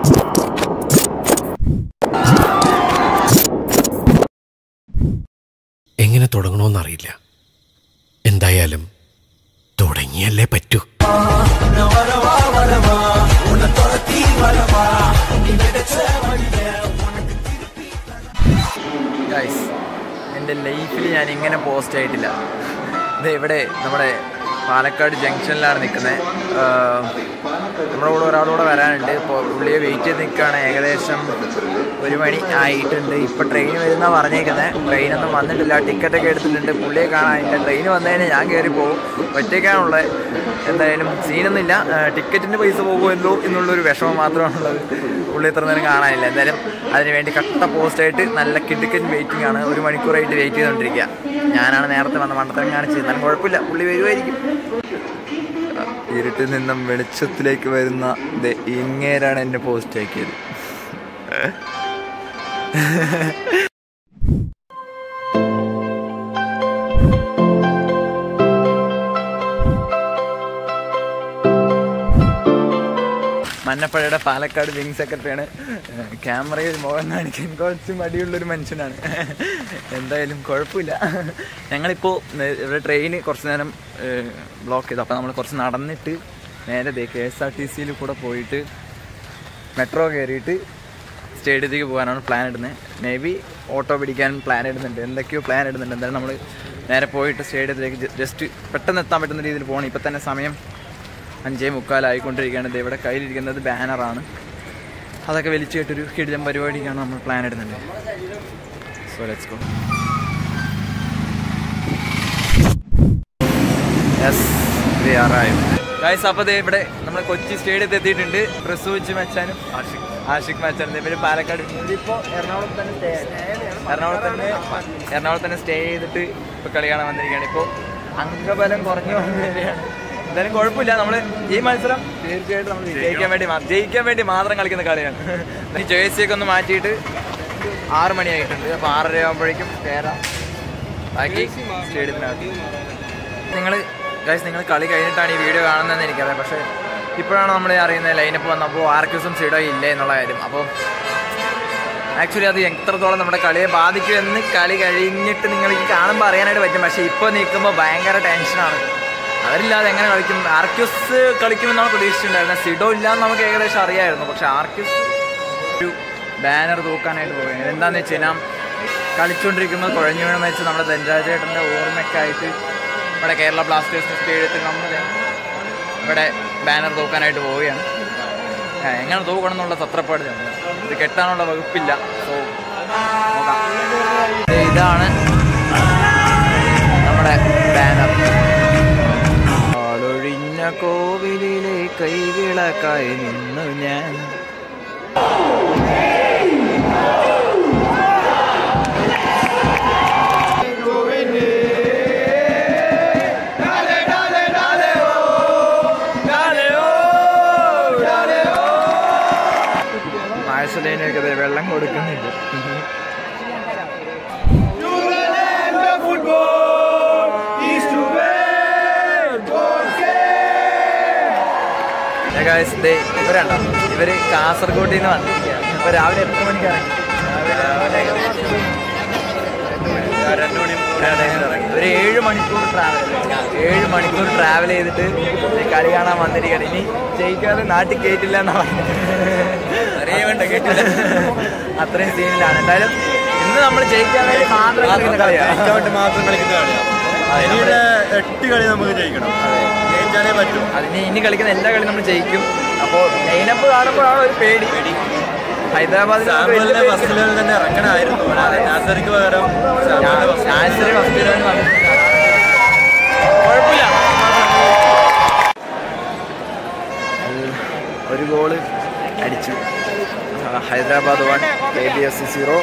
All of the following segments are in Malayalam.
എങ്ങനെ തുടങ്ങണമെന്നറിയില്ല എന്തായാലും തുടങ്ങിയല്ലേ പറ്റൂ ഗൈസ് എൻ്റെ ലൈഫിൽ ഞാൻ ഇങ്ങനെ പോസ്റ്റ് ആയിട്ടില്ല ഇത് ഇവിടെ നമ്മുടെ പാലക്കാട് ജംഗ്ഷനിലാണ് നിൽക്കുന്നത് നമ്മുടെ കൂടെ ഒരാളൂടെ വരാനുണ്ട് ഇപ്പോൾ പുള്ളിയെ വെയിറ്റ് ചെയ്ത് നിൽക്കുകയാണ് ഏകദേശം ഒരു മണി ആയിട്ടുണ്ട് ഇപ്പോൾ ട്രെയിൻ വരുന്ന പറഞ്ഞേക്കുന്നത് ട്രെയിനൊന്നും വന്നിട്ടില്ല ടിക്കറ്റൊക്കെ എടുത്തിട്ടുണ്ട് പുള്ളിയെ കാണാനില്ല ട്രെയിൻ വന്നു കഴിഞ്ഞാൽ ഞാൻ കയറി പോകും ഒറ്റയ്ക്കാണുള്ളത് എന്തായാലും സീനൊന്നുമില്ല ടിക്കറ്റിൻ്റെ പൈസ പോകുമല്ലോ എന്നുള്ളൊരു വിഷമം മാത്രമാണുള്ളത് പുള്ളി ഇത്ര നേരം കാണാനില്ല എന്തായാലും അതിന് വേണ്ടി കട്ട പോസ്റ്റായിട്ട് നല്ല കിടുക്കൻ വെയിറ്റിംഗ് ആണ് ഒരു മണിക്കൂറായിട്ട് വെയിറ്റ് ചെയ്തുകൊണ്ടിരിക്കുക ഞാനാണ് നേരത്തെ വന്ന മണ്ടത്തരം കാണിച്ചത് എന്നാലും കുഴപ്പമില്ല പുള്ളി വരുമായിരിക്കും ഇരുട്ടിൽ നിന്നും വെളിച്ചത്തിലേക്ക് വരുന്ന ദേ ഇങ്ങേരാണ് എന്നെ പോസ്റ്റ് ആക്കിയത് മന്നപ്പഴയുടെ പാലക്കാട് വിങ് സെക്രട്ടറിയാണ് ക്യാമറയിൽ മുഖം കാണിക്കാൻ കുറച്ച് മടിയുള്ളൊരു മനുഷ്യനാണ് എന്തായാലും കുഴപ്പമില്ല ഞങ്ങളിപ്പോൾ ഇവിടെ ട്രെയിൻ കുറച്ച് നേരം ബ്ലോക്ക് ചെയ്തു അപ്പോൾ നമ്മൾ കുറച്ച് നടന്നിട്ട് നേരെ ദേ കെ എസ് ആർ ടി സിയിൽ കൂടെ പോയിട്ട് മെട്രോ കയറിയിട്ട് സ്റ്റേഡിയത്തേക്ക് പോകാനാണ് പ്ലാൻ ഇടുന്നത് മേ ബി ഓട്ടോ പിടിക്കാൻ പ്ലാൻ ഇടുന്നുണ്ട് എന്തൊക്കെയോ പ്ലാൻ ഇടുന്നുണ്ട് എന്തായാലും നമ്മൾ നേരെ പോയിട്ട് സ്റ്റേഡിയത്തിലേക്ക് ജസ്റ്റ് പെട്ടെന്ന് എത്താൻ പറ്റുന്ന രീതിയിൽ പോകണം ഇപ്പം തന്നെ സമയം അഞ്ചേ മുക്കാലായിക്കൊണ്ടിരിക്കുകയാണ് ഇത് ഇവിടെ കയ്യിലിരിക്കുന്നത് ബാനറാണ് അതൊക്കെ വലിച്ചു കേട്ടൊരു കിടിലം പരിപാടിക്കാണ് നമ്മൾ പ്ലാൻ ഇടുന്നുണ്ട് so let's go yes we are guys അപ്പോൾ ദേ ഇവിടെ നമ്മുടെ കൊച്ചി സ്റ്റേഡിയത്തിൽ എത്തിയിട്ടുണ്ട് ഡ്രസ്സ് വെച്ച് മച്ചാനും ആഷിഖ് മച്ചാനും ഇവര് പാലക്കാട് ഇപ്പോൾ എറണാകുളത്ത് തന്നെ സ്റ്റേ എറണാകുളത്ത് തന്നെ എറണാകുളത്ത് തന്നെ സ്റ്റേ ചെയ്തിട്ട് ഇപ്പോൾ കളി കാണാൻ വന്നിരിക്കുകയാണ് ഇപ്പോൾ അംഗബലം കുറഞ്ഞു വന്നിരിക്കുകയാണ് എന്തായാലും കുഴപ്പമില്ല നമ്മൾ ഈ മത്സരം തീർച്ചയായിട്ടും നമ്മൾ ജയിക്കാൻ വേണ്ടി മാ- ജയിക്കാൻ വേണ്ടി മാത്രം കളിക്കുന്ന കളിയാണ് ഈ ജേഴ്സിയൊക്കെ ഒന്ന് മാറ്റിയിട്ട് ആറ് മണിയായിട്ടുണ്ട് അപ്പോൾ ആറര ആകുമ്പോഴേക്കും കയറാം ബാക്കി സ്റ്റേഡിയത്തിനകത്ത് നിങ്ങൾ ഗൈസ് നിങ്ങൾ കളി കഴിഞ്ഞിട്ടാണ് ഈ വീഡിയോ കാണുന്നതെന്ന് എനിക്കറിയാം പക്ഷേ ഇപ്പോഴാണ് നമ്മൾ അറിയുന്നത് ലൈനപ്പ് വന്നപ്പോൾ ആർക്യൂസും സിഡോ ഇല്ല എന്നുള്ള കാര്യം അപ്പോൾ ആക്ച്വലി അത് എത്രത്തോളം നമ്മുടെ കളിയെ ബാധിക്കുമെന്ന് കളി കഴിഞ്ഞിട്ട് നിങ്ങൾക്ക് കാണുമ്പോൾ അറിയാനായിട്ട് പറ്റും പക്ഷേ ഇപ്പോൾ നിൽക്കുമ്പോൾ ഭയങ്കര ടെൻഷനാണ് അവരില്ലാതെ എങ്ങനെ കളിക്കും ആർക്യൂസ് കളിക്കുമെന്നാണ് പ്രതീക്ഷിച്ചിട്ടുണ്ടായിരുന്നത് സിഡോ ഇല്ലാന്ന് നമുക്ക് ഏകദേശം അറിയായിരുന്നു പക്ഷേ ആർക്യൂസ് ഒരു ബാനർ തൂക്കാനായിട്ട് പോവുകയാണ് എന്താണെന്ന് വെച്ച് കഴിഞ്ഞാൽ കളിച്ചുകൊണ്ടിരിക്കുമ്പോൾ കുഴഞ്ഞു വീണ വെച്ച് നമ്മുടെ ധനരാജേട്ടൻ്റെ ഓർമ്മയ്ക്കായിട്ട് ഇവിടെ കേരള ബ്ലാസ്റ്റേഴ്സ് സ്റ്റേഡിയത്തിൽ നമ്മൾ ഇവിടെ ബാനർ തൂക്കാനായിട്ട് പോവുകയാണ് ആ, എങ്ങനെ തൂക്കണം എന്നുള്ള തത്രപ്പാട് ഞങ്ങൾ ഇത് കെട്ടാനുള്ള വകുപ്പില്ല സോ നോക്കാം ദേ ഇതാണ് നമ്മുടെ ബാനർ ആളൊഴിഞ്ഞ കോവിലിലെ കൈവിളക്കായി നിന്നു ഞാൻ മാഴ്സലേനൊക്കെ ദേ വെള്ളം കൊടുക്കുന്നില്ല Yeah, guys, ദേ ഇവരാണ് ഇവര് കാസർഗോഡിൽ നിന്ന് വന്നിരിക്കുകയാണ് ഇപ്പൊ രാവിലെ എത്ര മണിക്കാണ് ഒരു ഏഴ് മണിക്കൂർ ട്രാവൽ ഏഴ് മണിക്കൂർ ട്രാവൽ ചെയ്തിട്ട് ദേ കളി കാണാൻ വന്നിരിക്കുകയാണ് ഇനി ജയിക്കാതെ നാട്ടിൽ കയറ്റില്ല എന്നാ പറഞ്ഞത് കേട്ടില്ല അത്രയും സീനിലാണ് എന്തായാലും ഇന്ന് നമ്മൾ ജയിക്കാൻ വേണ്ടി മാത്രം കളിക്കുന്ന കളിയാണ് മാത്രം കളിക്കുന്ന കളിയാണ് അതെ, ഇനിയുള്ള എട്ട് കളി നമുക്ക് ജയിക്കണം ജയിച്ചാലേ പറ്റും അതിന് ഇനി കളിക്കുന്ന എല്ലാ കളിയും നമ്മൾ ജയിക്കും അപ്പോൾ ലൈനപ്പ് കാണുമ്പോഴാണ് ഒരു പേടി ഹൈദരാബാദിൽ നമുക്ക് വലിയ സാമ്പിളിനെ പേടി. ഫസ്റ്റ് ലെവൽ തന്നെ ഇറക്കണമായിരുന്നു നാസറിക്ക് പകരം സാമ്പിളിനെ first ഞാൻ ഇച്ചിരി ഫസ്റ്റ് ഇലവൻ വന്നിട്ടില്ല. കുഴപ്പമില്ല ഒരു ഗോള് അടിച്ചു ആ, Hyderabad one K B F C zero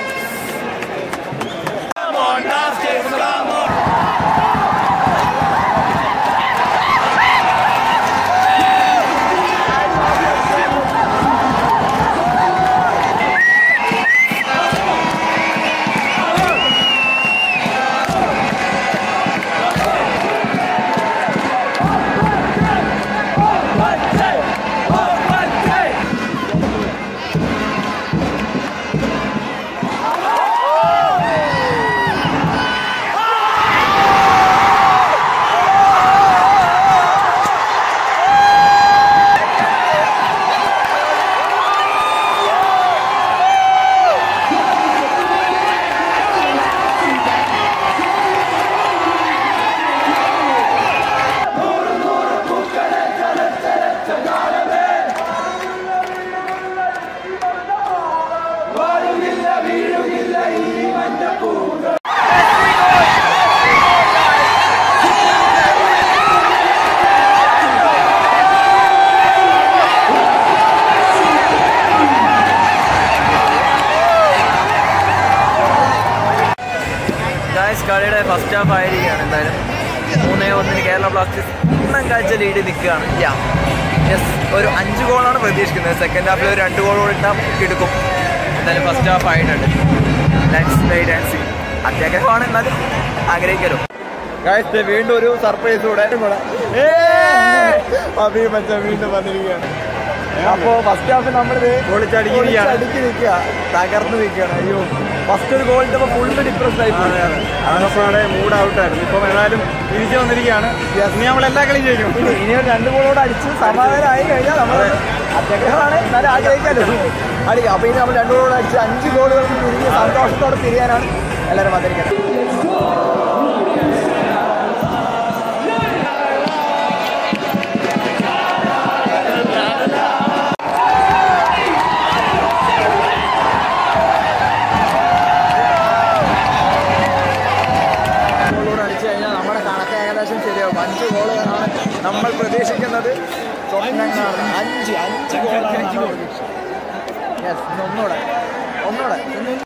കളിയുടെ ഫസ്റ്റ് ഹാഫ് ആയിരിക്കുകയാണ് എന്തായാലും മൂന്നേ ഒന്നിന് കേരള ബ്ലാസ്റ്റേഴ്സ് ഒന്നാം കാഴ്ച ലീഡ് നിൽക്കുകയാണ് യാ യെസ് ഒരു അഞ്ച് ഗോളാണ് പ്രതീക്ഷിക്കുന്നത് സെക്കൻഡ് ഹാഫിൽ ഒരു രണ്ട് ഗോൾ ഇട്ടാൽ എടുക്കും എന്തായാലും ഫസ്റ്റ് ഹാഫ് ആയിട്ടുണ്ട് ലെറ്റ്സ് വെയിറ്റ് ആൻഡ് സീ അത്യാഗ്രഹമാണ് എന്നാലും ആഗ്രഹിക്കലോ ഗായ്സ് വീണ്ടും ഒരു സർപ്രൈസ് കൂടെ അഭി മച്ചാൻ വീണ്ടും വന്നിരിക്കുകയാണ് അപ്പോ ഫസ്റ്റ് ഹാഫ് നമ്മളിത് പൊളിച്ചടിക്കുകയാണ്. അടുക്കി നിൽക്കുക തകർന്ന് നിൽക്കുകയാണ് അയ്യോ ഫസ്റ്റ് ഒരു ഗോൾ ഇട്ടപ്പോൾ ഫുള്ള് ഡിപ്രസ്ഡ് ആയി പോയി. അതപ്പോഴാണ് മൂഡ് ഔട്ടായിരുന്നു ഇപ്പൊ ഏതായാലും തിരിച്ചു വന്നിരിക്കുകയാണ് ഇനി നമ്മൾ എല്ലാ കളിയും ജയിക്കും ഇനി ഇനി ഒരു രണ്ട് ഗോളോട് അടിച്ച് സമാധാനമായി കഴിഞ്ഞാൽ നമ്മൾ അത്യാഗ്രഹമാണ് എന്നാലും ആഗ്രഹിക്കാമല്ലോ അടിക്കാം അപ്പൊ ഇനി നമ്മൾ രണ്ട് ഗോളോട് അടിച്ച് അഞ്ച് ഗോളുകൾക്ക് പിരിഞ്ഞ് സന്തോഷത്തോടെ പിരിയാനാണ് എല്ലാവരും വന്നിരിക്കുന്നത് ഗോളോട് അടിച്ചു കഴിഞ്ഞാൽ നമ്മുടെ കണക്ക് ഏകദേശം ശരിയാവും അഞ്ച് ഗോളുകളാണ് നമ്മൾ പ്രതീക്ഷിക്കുന്നത് സ്വപ്നങ്ങളാണ് അഞ്ച് അഞ്ച് ഗോളാണ് നമ്മൾ പ്രതീക്ഷിച്ചത് യെസ് ഇനി ഒന്നുകൂടെ ഒന്നുകൂടെ ഇനി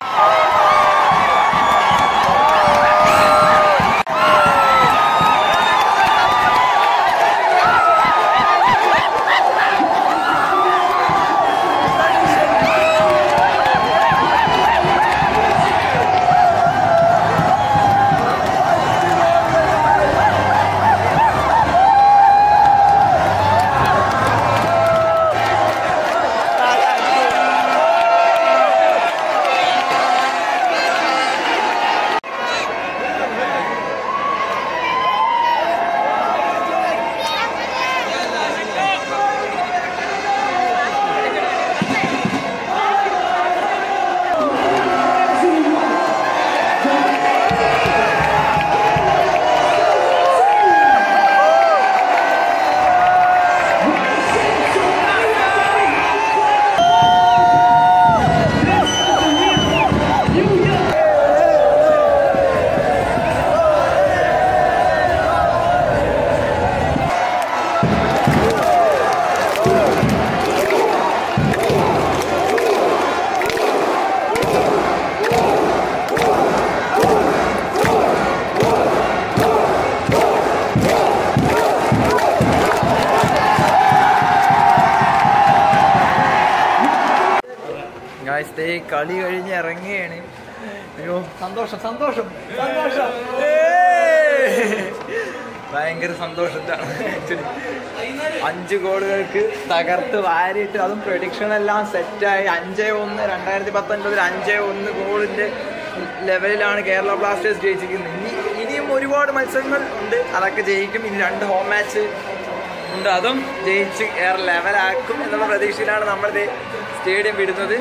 ഗായ്സ് ദേ കളി കഴിഞ്ഞ് ഇറങ്ങുകയാണ് അയ്യോ സന്തോഷം സന്തോഷം സന്തോഷം ഏയ്! ഭയങ്കര സന്തോഷത്താണ് ആക്ച്വലി അഞ്ച് ഗോളുകൾക്ക് തകർത്ത് വാരിയിട്ട് അതും പ്രൊഡിക്ഷൻ എല്ലാം സെറ്റായി അഞ്ചേ ഒന്ന് രണ്ടായിരത്തി പത്തൊൻപതിൽ അഞ്ചേ ഒന്ന് ഗോളിന്റെ ലെവലിലാണ് കേരള ബ്ലാസ്റ്റേഴ്സ് ജയിച്ചിരിക്കുന്നത് ഇനി ഇനിയും ഒരുപാട് മത്സരങ്ങൾ ഉണ്ട് അതൊക്കെ ജയിക്കും ഇനി രണ്ട് ഹോം മാച്ച് ഉണ്ട് അതും ജയിച്ച് ഏറെ ലെവലാക്കും എന്നുള്ള പ്രതീക്ഷയിലാണ് നമ്മളിത് സ്റ്റേഡിയം വിടുന്നത്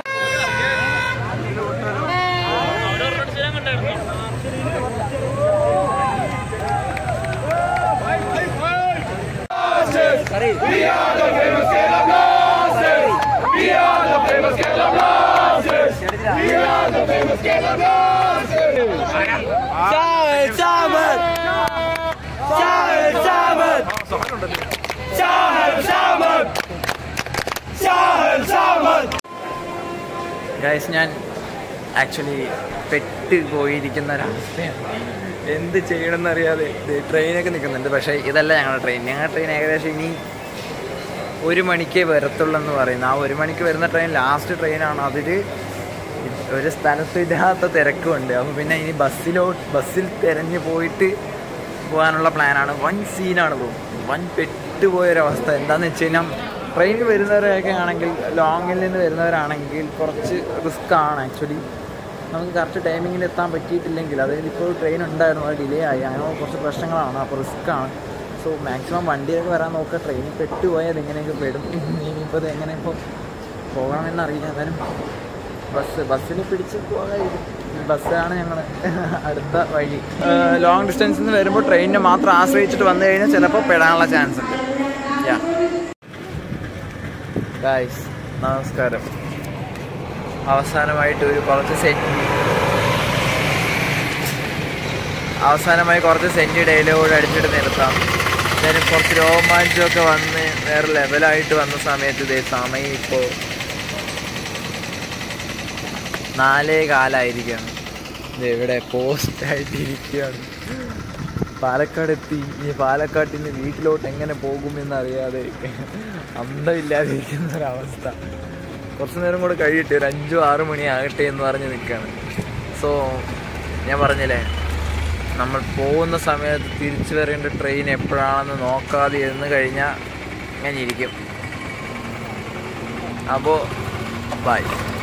ഗൈസ് ഞാൻ ആക്ച്വലി പെട്ട് പോയിരിക്കുന്ന ഒരവസ്ഥയാണ് എന്ത് ചെയ്യണമെന്ന് അറിയാതെ ട്രെയിനൊക്കെ നിൽക്കുന്നുണ്ട് പക്ഷേ ഇതല്ല ഞങ്ങളുടെ ട്രെയിൻ ഞങ്ങളുടെ ട്രെയിൻ ഏകദേശം ഇനി ഒരു മണിക്കേ വരത്തുള്ളൂ എന്ന് പറയുന്നത് ആ ഒരു മണിക്ക് വരുന്ന ട്രെയിൻ ലാസ്റ്റ് ട്രെയിനാണ് അതിൽ ഒരു സ്ഥലത്ത് ഇല്ലാത്ത തിരക്കുണ്ട് അപ്പോൾ പിന്നെ ഇനി ബസ്സിലോ ബസ്സിൽ തിരഞ്ഞു പോയിട്ട് പോകാനുള്ള പ്ലാനാണ് വൻ സീനാണ് പോകും വൻ പെട്ടുപോയൊരവസ്ഥ എന്താണെന്ന് വെച്ച് കഴിഞ്ഞാൽ ട്രെയിനിൽ വരുന്നവരൊക്കെ ആണെങ്കിൽ ലോങ്ങിൽ നിന്ന് വരുന്നവരാണെങ്കിൽ കുറച്ച് റിസ്ക് ആണ് ആക്ച്വലി നമുക്ക് കറക്റ്റ് ടൈമിങ്ങിൽ എത്താൻ പറ്റിയിട്ടില്ലെങ്കിൽ അതായത് ഇപ്പോൾ ട്രെയിൻ ഉണ്ടായിരുന്നു അത് ഡിലേ ആയി അങ്ങനെ കുറച്ച് പ്രശ്നങ്ങളാണ് അപ്പോൾ റിസ്ക് ആണ് സോ മാക്സിമം വണ്ടിയൊക്കെ വരാൻ നോക്കുക ട്രെയിനിൽ പെട്ടുപോയാൽ എങ്ങനെയൊക്കെ പെടും ഇനിയിപ്പോൾ ഇത് എങ്ങനെ ഇപ്പോൾ പോകണമെന്നറിയില്ല എന്തായാലും ബസ് ബസ്സിന് പിടിച്ച് പോകാതിരിക്കും ബസ്സാണ് ഞങ്ങൾ അടുത്ത വഴി ലോങ് ഡിസ്റ്റൻസിൽ നിന്ന് വരുമ്പോൾ ട്രെയിനിനെ മാത്രം ആശ്രയിച്ചിട്ട് വന്നു കഴിഞ്ഞാൽ ചിലപ്പോൾ പെടാനുള്ള ചാൻസ് ഉണ്ട് യാ ഗായ്സ് നമസ്കാരം അവസാനമായിട്ട് ഒരു കുറച്ച് സെൻറ്റ് അവസാനമായി കുറച്ച് സെൻറ്റ് ഡയലോഗ് അടിച്ചിട്ട് നിർത്താം എന്തായാലും കുറച്ച് രോമാഞ്ചമൊക്കെ വന്ന് വേറെ ലെവലായിട്ട് വന്ന സമയത്ത് ഇതേ സമയം ഇപ്പോൾ നാലേ കാലായിരിക്കുകയാണ് ദേ ഇവിടെ പോസ്റ്റ് ആയിട്ട് ഇരിക്കുകയാണ് പാലക്കാട് എത്തി ഇനി പാലക്കാട്ടിൽ നിന്ന് വീട്ടിലോട്ട് എങ്ങനെ പോകുമെന്ന് അറിയാതെ അന്തമില്ലാതെ ഇരിക്കുന്ന ഒരവസ്ഥ കുറച്ച് നേരം കൂടെ കഴിയട്ടെ ഒരു അഞ്ചോ ആറ് മണി ആകട്ടെ എന്ന് പറഞ്ഞ് നിൽക്കുകയാണ് സോ ഞാൻ പറഞ്ഞില്ലേ നമ്മൾ പോകുന്ന സമയത്ത് തിരിച്ചു വരേണ്ട ട്രെയിൻ എപ്പോഴാണെന്ന് നോക്കാതെ ഇരുന്ന് കഴിഞ്ഞാൽ ഞാൻ ഇരിക്കും അപ്പോൾ ബൈ